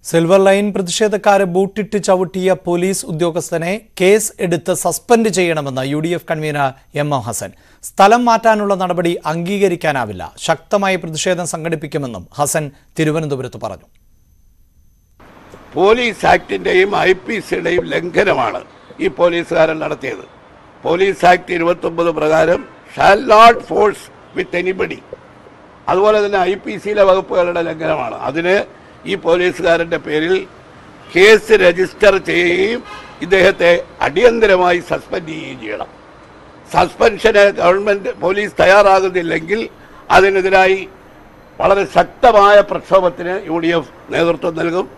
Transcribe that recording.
silver line പ്രതിഷേധക്കാരെ ബൂട്ടിട്ട് ചവിട്ടിയ പോലീസ് ഉദ്യോഗസ്ഥനെ കേസ് എടുത്ത് സസ്പെൻഡ് ചെയ്യണമെന്ന് U D F convener M M Hasan സ്ഥലം മാറ്റാനുള്ള നടപടി അംഗീകരിക്കാനാവില്ല ശക്തമായ പ്രതിഷേധം സംഘടിപ്പിക്കുമെന്നും ഹസൻ തിരുവനന്തപുരത്ത് പറഞ്ഞു പോലീസ് ആക്ടിന്റെയും ഐ പി സിയുടെയും ലംഘനമാണ് ഈ പോലീസുകാരൻ നടത്തിയത് പോലീസ് ആക്ട് ഇരുപത്തൊമ്പത് പ്രകാരം shall not force with anybody അതുപോലെ തന്നെ ഐ പി സിയിലെ വകുപ്പുകളുടെ ലംഘനമാണ് അതിന് ഈ പോലീസുകാരൻ്റെ പേരിൽ കേസ് രജിസ്റ്റർ ചെയ്യുകയും ഇദ്ദേഹത്തെ അടിയന്തരമായി സസ്പെൻഡ് ചെയ്യുകയും ചെയ്യണം സസ്പെൻഷന് ഗവൺമെന്റ് പോലീസ് തയ്യാറാകുന്നില്ലെങ്കിൽ അതിനെതിരായി വളരെ ശക്തമായ പ്രക്ഷോഭത്തിന് യു ഡി എഫ് നേതൃത്വം നൽകും